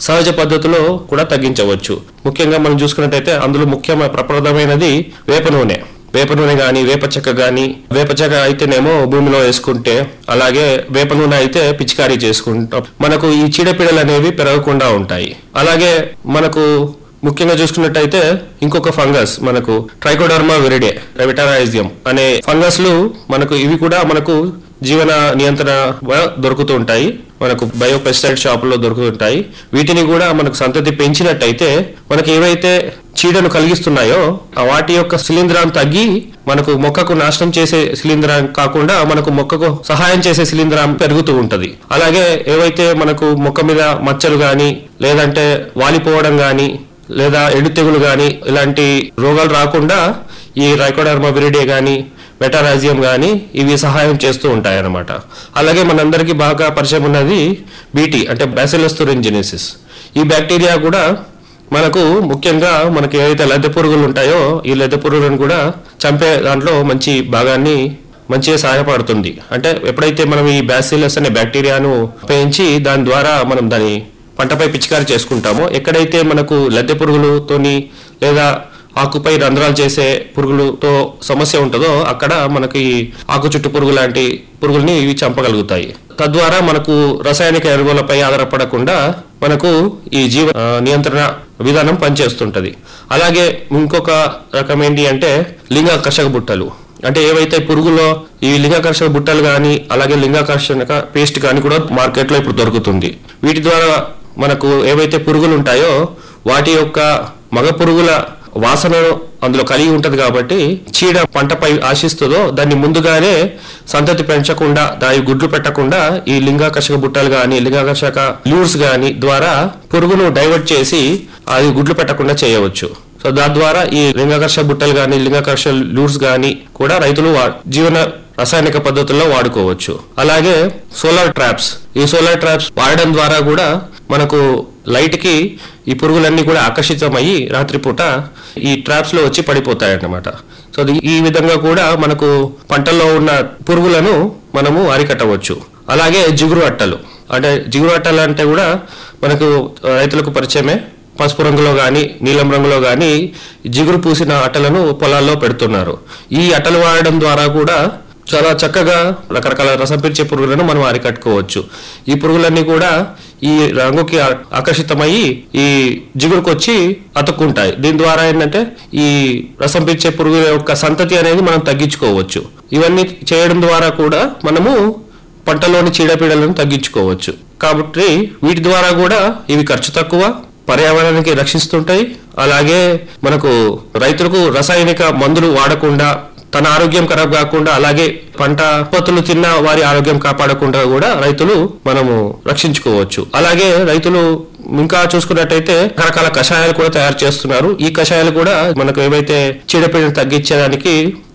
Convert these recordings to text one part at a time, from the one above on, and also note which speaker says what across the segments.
Speaker 1: సహజ పద్ధతిలో కూడా తగ్గించవచ్చు ముఖ్యంగా మనం చూసుకున్నట్టయితే అందులో ముఖ్యమైన ప్రప్రదమైనది వేప నూనె వేప నూనె కానీ వేప చెక్క కానీ వేప చెక్క అయితేనేమో భూమిలో వేసుకుంటే అలాగే వేప నూనె అయితే పిచికారీ చేసుకుంటాం మనకు ఈ చీడపీడలు అనేవి పెరగకుండా ఉంటాయి అలాగే మనకు ముఖ్యంగా చూసుకున్నట్టయితే ఇంకొక ఫంగస్ మనకు ట్రైకోడర్మా విరిడే రెవిటరైజియం అనే ఫంగస్లు మనకు ఇవి కూడా మనకు జీవన నియంత్రణ దొరుకుతూ ఉంటాయి మనకు బయోపెస్టైడ్ షాపుల్లో దొరుకుతుంటాయి వీటిని కూడా మనకు సంతతి పెంచినట్టయితే మనకి ఏవైతే చీడను కలిగిస్తున్నాయో ఆ వాటి యొక్క శిలీంధ్రాన్ని తగ్గి మనకు మొక్కకు నాశనం చేసే శిలీంధ్రం కాకుండా మనకు మొక్కకు సహాయం చేసే శిలీంధ్రం పెరుగుతూ ఉంటది అలాగే ఏవైతే మనకు మొక్క మీద మచ్చలు గాని లేదంటే వాలిపోవడం గాని లేదా ఎండు తెగులు గాని ఇలాంటి రోగాలు రాకుండా ఈ రైకోడర్మా విరిడే గాని మెటారాజియం గాని ఇవి సహాయం చేస్తూ ఉంటాయి అన్నమాట అలాగే మనందరికీ బాగా పరిచయం ఉన్నది బీటీ అంటే బ్యాసిలస్ తురింజినిసిస్ ఈ బ్యాక్టీరియా కూడా మనకు ముఖ్యంగా మనకి ఏవైతే లద్దె పురుగులు ఉంటాయో ఈ లద్దె పురుగులను కూడా చంపే దాంట్లో మంచి భాగాన్ని మంచిగా సహాయపడుతుంది అంటే ఎప్పుడైతే మనం ఈ బ్యాసిలస్ అనే బ్యాక్టీరియాను పెంచి దాని ద్వారా మనం దాని పంటపై పిచికారి చేసుకుంటామో ఎక్కడైతే మనకు లద్దె పురుగులతోని లేదా ఆకుపై రంధ్రాలు చేసే పురుగులతో సమస్య ఉంటుందో అక్కడ మనకి ఆకు చుట్టు పురుగు లాంటి పురుగుల్ని ఇవి చంపగలుగుతాయి తద్వారా మనకు రసాయనిక ఎరువులపై ఆధారపడకుండా మనకు ఈ జీవ ఆ, నియంత్రణ విధానం పనిచేస్తుంటది అలాగే ఇంకొక రకం ఏంటి అంటే లింగాకర్షక బుట్టలు అంటే ఏవైతే పురుగులో ఈ లింగాకర్షక బుట్టలు కానీ అలాగే లింగాకర్షణ పేస్ట్ కానీ కూడా మార్కెట్లో ఇప్పుడు దొరుకుతుంది వీటి ద్వారా మనకు ఏవైతే పురుగులు ఉంటాయో వాటి యొక్క మగ పురుగుల వాసనను అందులో కలిగి ఉంటది కాబట్టి చీడ పంటపై ఆశిస్తుందో దాన్ని ముందుగానే సంతతి పెంచకుండా దాని గుడ్లు పెట్టకుండా ఈ లింగాకర్షక బుట్టలు గాని లింగాకర్షక ల్యూర్స్ గాని ద్వారా పురుగును డైవర్ట్ చేసి అది గుడ్లు పెట్టకుండా చేయవచ్చు సో దాని ద్వారా ఈ లింగాకర్ష బుట్టలు గాని లింగాకర్ష లూర్స్ గాని కూడా రైతులు వా- జీవన రసాయనిక పద్ధతుల్లో వాడుకోవచ్చు అలాగే సోలార్ ట్రాప్స్ ఈ సోలార్ ట్రాప్స్ వాడడం ద్వారా కూడా మనకు లైట్ కి ఈ పురుగులన్నీ కూడా ఆకర్షితమయ్యి రాత్రిపూట ఈ ట్రాప్స్ లో వచ్చి పడిపోతాయి అన్నమాట సో ఇది- ఈ విధంగా కూడా మనకు పంటల్లో ఉన్న పురుగులను మనము అరికట్టవచ్చు అలాగే జిగురు అట్టలు అంటే జిగురు అట్టలు అంటే కూడా మనకు రైతులకు పరిచయమే పసుపు రంగులో కానీ నీలం రంగులో కానీ జిగురు పూసిన అట్టలను పొలాల్లో పెడుతున్నారు ఈ అట్టలు వాడడం ద్వారా కూడా చాలా చక్కగా రకరకాల రసం పీల్చే పురుగులను మనం అరికట్టుకోవచ్చు ఈ పురుగులన్నీ కూడా ఈ రంగుకి ఆ- ఆకర్షితమయ్యి ఈ జిగురుకు వచ్చి అతుక్కుంటాయి దీని ద్వారా ఏంటంటే ఈ రసం పీల్చే పురుగుల యొక్క సంతతి అనేది మనం తగ్గించుకోవచ్చు ఇవన్నీ చేయడం ద్వారా కూడా మనము పంటలోని చీడపీడలను తగ్గించుకోవచ్చు కాబట్టి వీటి ద్వారా కూడా ఇవి ఖర్చు తక్కువ పర్యావరణానికి రక్షిస్తుంటాయి అలాగే మనకు రైతులకు రసాయనిక మందులు వాడకుండా తన ఆరోగ్యం ఖరాబ్ కాకుండా అలాగే పంట ఉత్పత్తులు తిన్న వారి ఆరోగ్యం కాపాడకుండా కూడా రైతులు మనము రక్షించుకోవచ్చు అలాగే రైతులు ఇంకా చూసుకున్నట్టయితే రకరకాల కషాయాలు కూడా తయారు చేస్తున్నారు ఈ కషాయాలు కూడా మనకు ఏవైతే చీడపీడను తగ్గించడానికి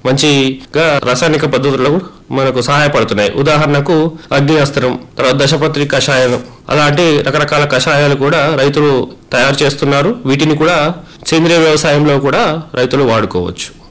Speaker 1: మంచిగా రాసాయనిక పద్ధతుల్లో మనకు సహాయపడుతున్నాయి ఉదాహరణకు అగ్ని అస్త్రం తర్వాత దశపత్రి కషాయం అలాంటి రకరకాల కషాయాలు కూడా రైతులు తయారు చేస్తున్నారు వీటిని కూడా సేంద్రియ వ్యవసాయంలో కూడా రైతులు వాడుకోవచ్చు